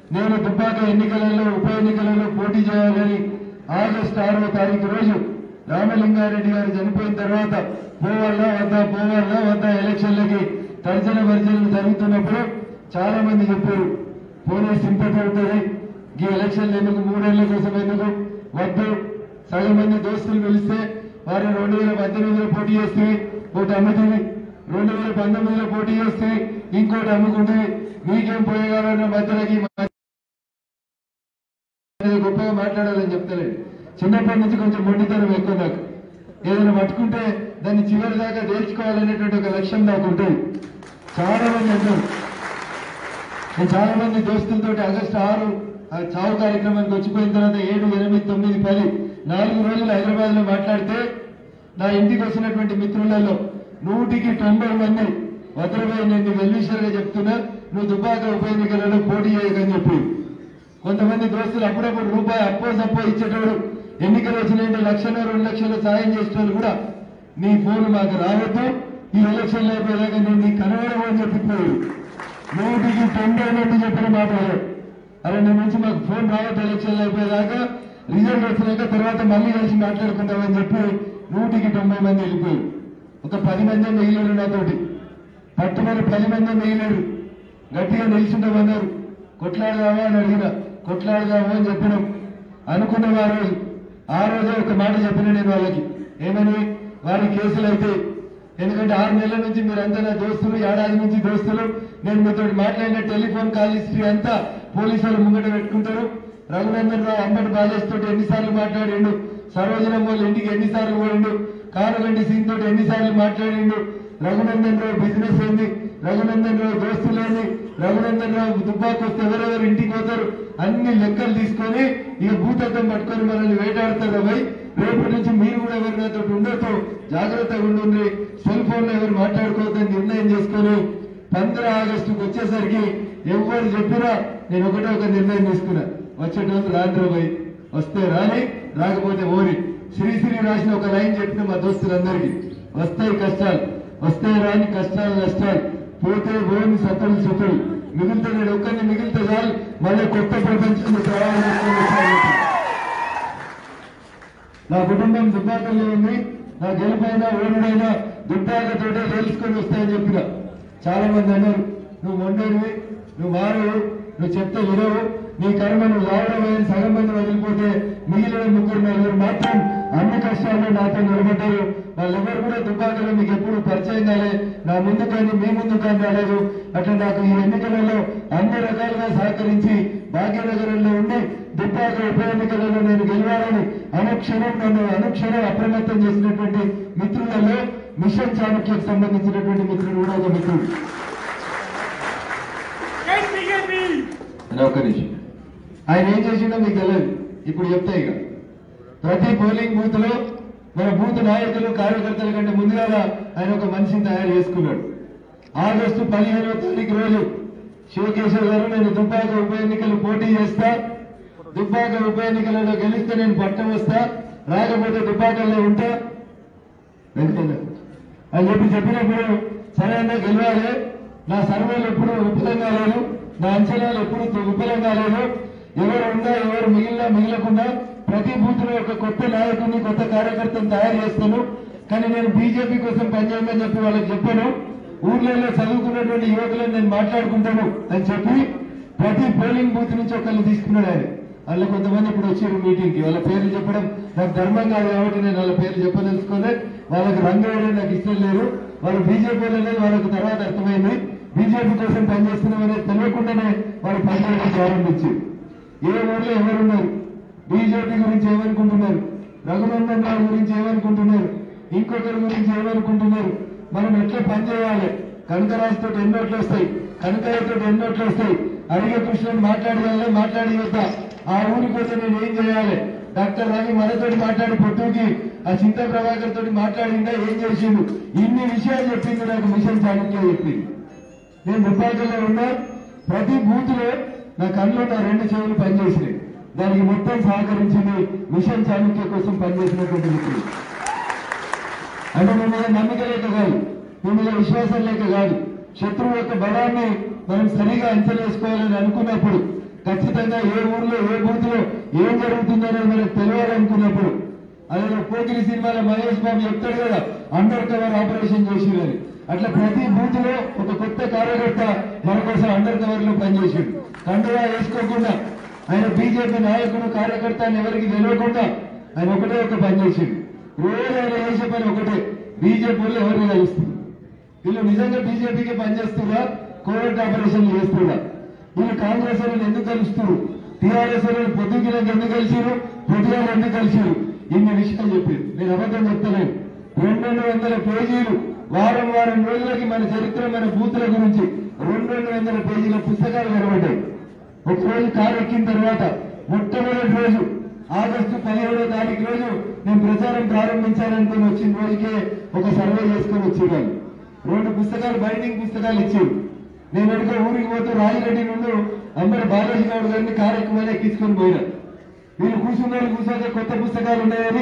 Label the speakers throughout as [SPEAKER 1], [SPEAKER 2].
[SPEAKER 1] నేను దుబ్బాక ఎన్నికలలో ఉప ఎన్నికలలో పోటీ చేయాలని ఆగస్టు ఆరవ తారీఖు రోజు రామలింగారెడ్డి గారు చనిపోయిన తర్వాత పోవాలా వద్దా పోవాలా వద్దా ఎలక్షన్లకి తర్జన భర్జనలు జరుగుతున్నప్పుడు చాలా మంది చెప్పారు పోనీ సింపతి అవుతుంది ఈ ఎలక్షన్లు ఎందుకు మూడేళ్ల కోసం ఎందుకు వద్దు సగం మంది దోస్తులు పిలిస్తే వారు రెండు వేల పద్దెనిమిదిలో పోటీ చేస్తే ఒకటి అమ్ముతుంది రెండు వేల పంతొమ్మిదిలో పోటీ చేస్తే ఇంకోటి అమ్ముకుంటుంది మీకేం పోయేగాలన్న మధ్యలోకి ఏదో గొప్పగా మాట్లాడాలని చెప్తలేడు చిన్నప్పటి నుంచి కొంచెం మొండితనం ఎక్కువ నాకు ఏదైనా పట్టుకుంటే దాన్ని చివరి దాకా తేల్చుకోవాలనేటువంటి ఒక లక్ష్యం నాకు ఉంటుంది చాలా మంది అంటారు నేను చాలా మంది దోస్తులతో ఆగస్టు ఆరు ఆ చావు కార్యక్రమానికి వచ్చిపోయిన తర్వాత ఏడు ఎనిమిది తొమ్మిది పది నాలుగు రోజులు హైదరాబాద్ లో మాట్లాడితే నా ఇంటికి వచ్చినటువంటి మిత్రులలో నూటికి తొంభై మంది భద్రపై నేను వెల్విషర్గా చెప్తున్నా నువ్వు దుబ్బాక ఉప ఎన్నికలలో పోటీ చేయకని చెప్పి కొంతమంది దోస్తులు అప్పుడప్పుడు రూపాయి అప్పో సప్పో ఇచ్చేటోడు ఎన్నికలు వచ్చినాయంటే లక్షలు రెండు లక్షలు సాయం చేసేటోళ్ళు కూడా నీ ఫోన్ మాకు రావద్దు ఈ ఎలక్షన్లు అయిపోయాక నేను నీ కనబడము అని చెప్పిపోయాడు నూటికి తొంభై మంది చెప్పిన మాట అదే. అరే నీ నుంచి మాకు ఫోన్ రావద్దు ఎలక్షన్లు అయిపోయేదాకా రిజల్ట్ వచ్చినాక తర్వాత మళ్ళీ కలిసి మాట్లాడుకుంటామని చెప్పి నూటికి తొంభై మంది వెళ్ళిపోయారు ఒక పది మంది మిగిలిన నాతోటి పట్టుమని పది మంది మిగిలారు గట్టిగా నిల్చుంటామన్నారు కొట్లాడదామా అని అడిగిన కొట్లాడదామా అని చెప్పినాం అనుకున్న వారు ఆ రోజే ఒక మాట చెప్పిన నేను వాళ్ళకి ఏమని వారి కేసులు అయితే ఎందుకంటే ఆరు నెలల నుంచి మీరంతా నా దోస్తులు ఏడాది నుంచి దోస్తులు నేను మీతో మాట్లాడిన టెలిఫోన్ కాల్ హిస్టరీ అంతా పోలీసులు ముంగట పెట్టుకుంటారు రఘునందన్ రావు అంబటి బాలేష్ తోటి ఎన్నిసార్లు మాట్లాడిండు సరోజనం వాళ్ళ ఇంటికి ఎన్నిసార్లు పోయిండు కారుగండి సింగ్ తోటి ఎన్నిసార్లు మాట్లాడిండు రఘునందన్ రావు బిజినెస్ ఏంది రఘునందన్ రావు దోస్తులేంది రఘునందన్ రావు దుబ్బాకు వస్తే ఎవరెవరు ఇంటికి పోతారు అన్ని లెక్కలు తీసుకొని ఇక భూతత్వం పట్టుకొని మనల్ని వేటాడతారు పోయి రేపటి నుంచి మీరు కూడా ఎవరి నాతో ఉండొద్దు జాగ్రత్తగా ఉండండి సెల్ ఫోన్ లో ఎవరు మాట్లాడుకోవద్దని నిర్ణయం చేసుకొని పంద్ర ఆగస్టుకు వచ్చేసరికి ఎవరు చెప్పినా నేను ఒకటే ఒక నిర్ణయం తీసుకున్నా వచ్చేటోళ్ళు రాండ్రో పోయి వస్తే రాని రాకపోతే ఓరి శ్రీశ్రీ రాసిన ఒక లైన్ చెప్పిన మా దోస్తులందరికీ వస్తాయి కష్టాలు వస్తే రాని కష్టాలు నష్టాలు పోతే ఓని సతులు సుతులు మిగిలితే నేను ఒక్కరిని మిగిలితే చాలు మళ్ళీ కొత్త ప్రపంచాన్ని సవాలు చేసుకొని వస్తాను. నా కుటుంబం దుబ్బాకల్లో ఉంది నా గెలుపైనా ఓడినైనా దుబ్బాకతోటే తెలుసుకొని వస్తాయని చెప్పిన చాలా మంది అన్నారు నువ్వు మొండేవి నువ్వు మారు నువ్వు చెప్తే వినవు నీ కర్మ నువ్వు రావడమే సగం మంది వదిలిపోతే మిగిలిన ముగ్గురు నలుగురు మాత్రం అన్ని కష్టాల్లో నాతో నిలబడ్డారు వాళ్ళెవరు కూడా దుబ్బాకలో మీకు ఎప్పుడు పరిచయం కాలే నా ముందు కానీ మీ ముందు కానీ రాలేదు అట్లా నాకు ఈ ఎన్నికలలో అన్ని రకాలుగా సహకరించి భాగ్యనగరంలో ఉండి దుబ్బాక ఉప ఎన్నికలలో నేను గెలవాలని అనుక్షణం నన్ను అనుక్షణం అప్రమత్తం చేసినటువంటి మిత్రులలో మిషన్ చాణక్యకు సంబంధించినటువంటి మిత్రుడు కూడా ఒక మిత్రుడు అలా ఒక్క నిమిషం ఆయన ఏం చేసిండో మీకు తెలియదు ఇప్పుడు చెప్తా ఇక ప్రతి పోలింగ్ బూత్ లో మన బూత్ నాయకులు కార్యకర్తల కంటే ముందుగా ఆయన ఒక మనిషిని తయారు చేసుకున్నాడు ఆగస్టు పదిహేనవ తారీఖు రోజు శివకేశ్వర్ గారు నేను దుబ్బాక ఉప ఎన్నికలు పోటీ చేస్తా దుబ్బాక ఉప ఎన్నికలలో గెలిస్తే నేను పట్టం వస్తా రాకపోతే దుబ్బాకల్లో ఉంటా వెళ్తున్నా అని చెప్పి చెప్పినప్పుడు సరే అన్న గెలవాలి నా సర్వేలు ఎప్పుడు విఫలంగా లేదు నా అంచనాలు ఎప్పుడు విఫలంగా లేదు ఎవరు ఉన్నా ఎవరు మిగిలినా మిగలకుండా ప్రతి బూత్ లో ఒక కొత్త నాయకుడిని కొత్త కార్యకర్తను తయారు చేస్తాను కానీ నేను బీజేపీ కోసం పనిచేయమని చెప్పి వాళ్ళకి చెప్పాను ఊర్లలో చదువుకున్నటువంటి యువకులను నేను మాట్లాడుకుంటాను అని చెప్పి ప్రతి పోలింగ్ బూత్ నుంచి ఒకరిని తీసుకున్నాడు ఆయన వాళ్ళ కొంతమంది ఇప్పుడు వచ్చారు మీటింగ్ కి వాళ్ళ పేర్లు చెప్పడం నాకు ధర్మం కాదు కాబట్టి నేను వాళ్ళ పేర్లు చెప్పదలుచుకోలే వాళ్ళకి రంగు వేయడం నాకు ఇష్టం లేదు వాళ్ళు బీజేపీ అనేది వాళ్ళకి తర్వాత అర్థమైంది బీజేపీ కోసం పనిచేస్తున్నాం అనేది తెలియకుండానే వాళ్ళు పనిచేయడం ప్రారంభించి ఏ ఊర్లో ఎవరున్నారు బీజేపీ గురించి ఏమనుకుంటున్నారు రఘునందన్ రావు గురించి ఏమనుకుంటున్నారు ఇంకొకరి గురించి ఏమనుకుంటున్నారు మనం ఎట్లా పనిచేయాలి కనకరాజుతో ఎన్నోట్లు వస్తాయి కనకయ్యతో ఎన్నోట్లు వస్తాయి అడిగే కృష్ణని మాట్లాడగలనే మాట్లాడి వద్దా ఆ ఊరికి వస్తే నేను ఏం చేయాలి డాక్టర్ రవి మనతోటి మాట్లాడి పొట్టుకి ఆ చింత ప్రభాకర్ తోటి మాట్లాడిందా ఏం చేసిండు ఇన్ని విషయాలు చెప్పింది నాకు మిషన్ చాణక్య చెప్పింది నేను దుబ్బాకల్లో ఉన్నా ప్రతి బూత్ లో నా కళ్ళు నా రెండు చెవులు పనిచేసినాయి దానికి మొత్తం సహకరించింది మిషన్ చాణక్య కోసం పనిచేసినటువంటి వ్యక్తులు అంటే మీ మీద నమ్మిక లేక కాదు మీ మీద విశ్వాసం లేక కాదు శత్రువు యొక్క బలాన్ని మనం సరిగా అంచనా వేసుకోవాలని అనుకున్నప్పుడు ఖచ్చితంగా ఏ ఊర్లో ఏ బూత్ లో ఏం జరుగుతుందనేది మనకు తెలియాలనుకున్నప్పుడు అదే పోకిరి సినిమాలో మహేష్ బాబు చెప్తాడు కదా అండర్ కవర్ ఆపరేషన్ చేసిరని అట్లా ప్రతి బూత్ లో ఒక కొత్త కార్యకర్త మన కోసం అండర్ కవర్ లో పనిచేసాడు కండువా వేసుకోకుండా ఆయన బీజేపీ నాయకుడు కార్యకర్త అని ఎవరికి తెలియకుండా ఆయన ఒకటే ఒక పని చేసిండు రోజు ఆయన చేసే పని ఒకటే బీజేపీ వాళ్ళు ఎవరిని కలుస్తుంది వీళ్ళు నిజంగా బీజేపీకి పనిచేస్తున్నా కోవిడ్ ఆపరేషన్ చేస్తున్నా వీళ్ళు కాంగ్రెస్ వాళ్ళని ఎందుకు కలుస్తారు టీఆర్ఎస్ వాళ్ళని పొద్దుగిలకు ఎందుకు కలిసిరు పొద్దుగాల ఎందుకు కలిసిరు ఇన్ని విషయాలు చెప్పారు నేను అబద్ధం చెప్తలేను రెండు రెండు వందల పేజీలు వారం వారం రోజులకి మన చరిత్ర మన బూతుల గురించి రెండు రెండు వందల పేజీల పుస్తకాలు కనబడ్డాయి ఒక రోజు కారు ఎక్కిన తర్వాత మొట్టమొదటి రోజు ఆగస్టు పదిహేడో తారీఖు రోజు నేను ప్రచారం ప్రారంభించాలనుకుని వచ్చిన రోజుకే ఒక సర్వే చేసుకొని వచ్చేవాళ్ళు రెండు పుస్తకాలు బైండింగ్ పుస్తకాలు ఇచ్చారు నేను అడిగే ఊరికి పోతే రాజిరెడ్డి నుండి అమ్మడి బాలాజీ గౌడ్ గారిని కారు ఎక్కువైనా ఎక్కించుకొని పోయినా వీళ్ళు కూర్చున్నారు కూర్చోతే కొత్త పుస్తకాలు ఉన్నాయని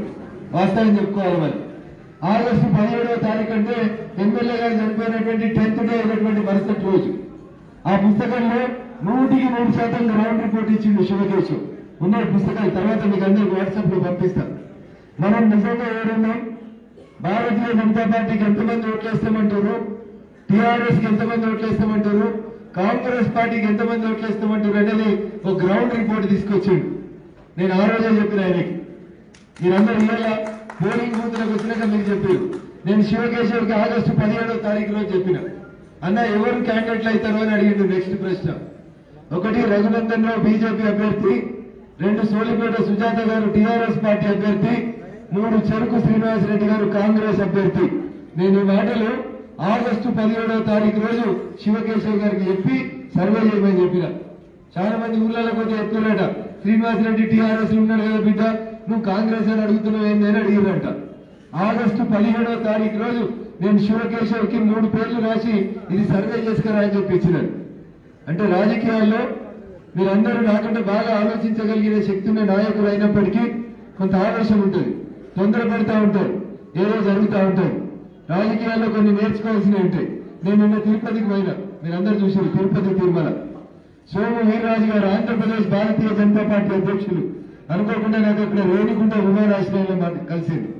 [SPEAKER 1] వాస్తవం చెప్పుకోవాలి మరి ఆగస్టు పదిహేడవ తారీఖు అంటే ఎమ్మెల్యే గారు చనిపోయినటువంటి టెన్త్ డే అయినటువంటి మరుసటి రోజు ఆ పుస్తకంలో నూటికి నూరు శాతం గ్రౌండ్ రిపోర్ట్ ఇచ్చింది శివకేశవ్ ఉన్న పుస్తకాలు తర్వాత మీకు అందరికి వాట్సాప్ లో పంపిస్తాం మనం నిజంగా ఏడున్నాం భారతీయ జనతా పార్టీకి ఎంతమంది ఓట్లేస్తామంటారు టీఆర్ఎస్ కి ఎంతమంది ఓట్లేస్తామంటారు కాంగ్రెస్ పార్టీకి ఎంతమంది ఓట్లేస్తామంటారు అనేది ఒక గ్రౌండ్ రిపోర్ట్ తీసుకొచ్చిండు నేను ఆ రోజే చెప్పిన ఆయనకి మీరందరూ ఇవాళ పోలింగ్ బూత్లకు వచ్చినాక మీకు చెప్పారు నేను శివకేశ్వర్కి ఆగస్టు పదిహేడవ తారీఖు రోజు చెప్పిన అన్న ఎవరు క్యాండిడేట్లు అవుతారు అని అడిగిండు నెక్స్ట్ ప్రశ్న ఒకటి రఘునందన్ రావు బీజేపీ అభ్యర్థి రెండు సోలిపేట సుజాత గారు టీఆర్ఎస్ పార్టీ అభ్యర్థి మూడు చెరుకు శ్రీనివాసరెడ్డి గారు కాంగ్రెస్ అభ్యర్థి నేను ఈ మాటలు ఆగస్టు పదిహేడవ తారీఖు రోజు శివకేశవ్ గారికి చెప్పి సర్వే చేయమని చెప్పిన చాలా మంది ఊళ్ళలో పోతే చెప్తున్నారట శ్రీనివాసరెడ్డి టీఆర్ఎస్ ఉన్నాడు కదా బిడ్డ నువ్వు కాంగ్రెస్ అని అడుగుతున్నావు ఏంది అని అడిగిరంట ఆగస్టు పదిహేడవ తారీఖు రోజు నేను శివకేశవ్ కి మూడు పేర్లు రాసి ఇది సర్వే చేసుకురా అని చెప్పి ఇచ్చినాను అంటే రాజకీయాల్లో మీరందరూ నాకంటే బాగా ఆలోచించగలిగిన శక్తి ఉన్న నాయకులు అయినప్పటికీ కొంత ఆవేశం ఉంటుంది తొందరపడతా ఉంటారు ఏదో జరుగుతూ ఉంటాయి రాజకీయాల్లో కొన్ని నేర్చుకోవాల్సినవి ఉంటాయి నేను నిన్న తిరుపతికి పోయినా మీరందరూ చూసారు తిరుపతి తిరుమల సోము వీర్రాజు గారు ఆంధ్రప్రదేశ్ భారతీయ జనతా పార్టీ అధ్యక్షులు అనుకోకుండా నాకు అక్కడ రేణిగుంట విమానాశ్రయంలో మాకు కలిసింది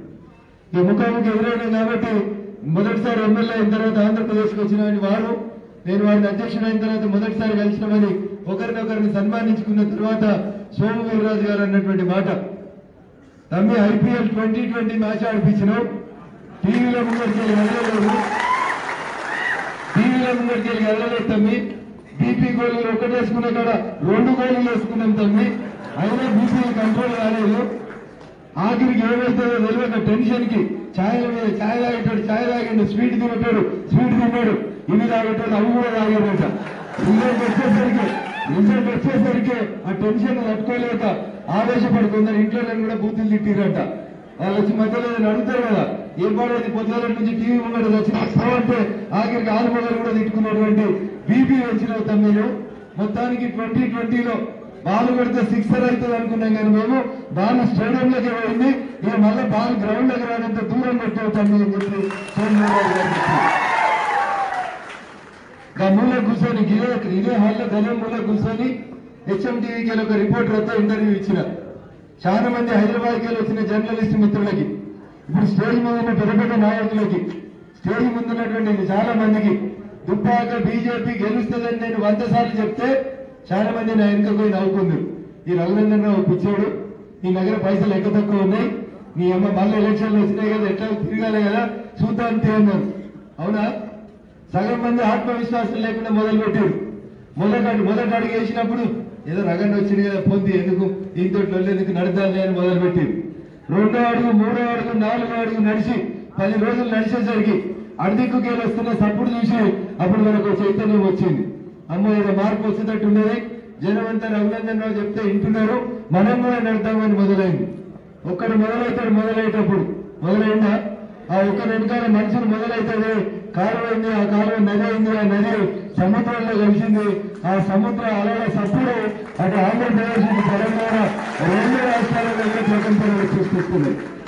[SPEAKER 1] ఈ ముఖాముఖి ఎదురైనాం కాబట్టి మొదటిసారి ఎమ్మెల్యే అయిన తర్వాత ఆంధ్రప్రదేశ్కి వచ్చిన ఆయన వారు నేను వారిని అధ్యక్షుడైన తర్వాత మొదటిసారి కలిసినామని ఒకరినొకరిని సన్మానించుకున్న తర్వాత సోము వీర్రాజు గారు అన్నటువంటి మాట తమ్మి ఐపీఎల్ ట్వంటీ ట్వంటీ మ్యాచ్ ఆడిపించినాం టీవీలో ముందరికి వెళ్ళి వెళ్ళలేదు టీవీలో ముందరికి వెళ్ళి వెళ్ళలేదు తమ్మి బీపీ గోళీలు ఒకటి వేసుకునే కాడ రెండు గోళీలు వేసుకున్నాం తమ్మి అయినా బీపీ కంట్రోల్ కాలేదు ఆఖరికి ఏమైతుందో తెలియక టెన్షన్ కి ఛాయల మీద ఛాయ్ తాగేటాడు ఛాయ్ తాగిండు స్వీట్ తినేటాడు స్వీట్ తిన్నాడు ఇవి తాగేటాడు అవి కూడా తాగేటట రిజల్ట్ వచ్చేసరికి రిజల్ట్ వచ్చేసరికి ఆ టెన్షన్ తట్టుకోలేక ఆవేశపడుతుందని ఇంట్లో నన్ను కూడా బూతులు తిట్టిరంట వాళ్ళు వచ్చి మధ్యలో ఏదైనా అడుగుతారు కదా ఏం పాడేది పొద్దుల నుంచి టీవీ ముంగడు వచ్చిన అంటే ఆఖరికి ఆరు మొగలు కూడా తిట్టుకున్నటువంటి బీపీ వచ్చిన తమ్మిలు మొత్తానికి ట్వంటీ ట్వంటీలో బాల్ కొడితే సిక్సర్ అవుతుంది అనుకున్నాం కానీ మేము బాల్ స్టేడియంలోకి పోయింది ఇక మళ్ళీ బాల్ గ్రౌండ్ లోకి రానంత దూరం కొట్టవుతాం అని చెప్పి సోమవారం గారు చెప్పారు. ఆ మూల కూర్చొని ఇదే ఇదే హాల్లో గదే మూల కూర్చొని హెచ్ఎంటీవీకి ఒక రిపోర్టర్ వద్ద ఇంటర్వ్యూ ఇచ్చిన చాలా మంది హైదరాబాద్కి వెళ్ళి వచ్చిన జర్నలిస్ట్ మిత్రులకి ఇప్పుడు స్టేజ్ మీద ఉన్న పెద్ద పెద్ద నాయకులకి స్టేజ్ ముందున్నటువంటి చాలా మందికి దుబ్బాక బీజేపీ గెలుస్తుందని నేను వంద సార్లు చెప్తే చాలా మంది నా వెనుక పోయి నవ్వుకుంది ఈ రఘునందన్ రావు పిచ్చాడు ఈ నగర పైసలు ఎక్కువ తక్కువ ఉన్నాయి నీ అమ్మ మళ్ళీ ఎలక్షన్లు వచ్చినాయి కదా ఎట్లా తిరగాలి కదా చూద్దాం అంతే అన్నారు అవునా సగం మంది ఆత్మవిశ్వాసం లేకుండా మొదలు పెట్టారు మొదటి మొదటి అడుగు వేసినప్పుడు ఏదో రగండి వచ్చింది కదా పొంది ఎందుకు దీంతో ఎందుకు నడతాలి అని మొదలు పెట్టారు రెండో అడుగు మూడో అడుగు నాలుగో అడుగు నడిచి పది రోజులు నడిచేసరికి అడిదిక్కుకి వస్తున్న సప్పుడు చూసి అప్పుడు మనకు చైతన్యం వచ్చింది అమ్మో ఏదో మార్పు వచ్చేటట్టు ఉండేది జనం అంతా రఘునందన్ రావు చెప్తే వింటున్నారు మనం కూడా నడతామని మొదలైంది ఒక్కడు మొదలవుతాడు మొదలయ్యేటప్పుడు మొదలైందా ఆ ఒక్క వెనకాల మనుషులు మొదలైతుంది కాలువ అయింది ఆ కాలువ నది అయింది ఆ నది సముద్రంలో కలిసింది ఆ సముద్ర అలల సప్పుడు అటు ఆంధ్రప్రదేశ్ ఇటు తెలంగాణ రెండు రాష్ట్రాలలో స్వతంత్రం సృష్టిస్తుంది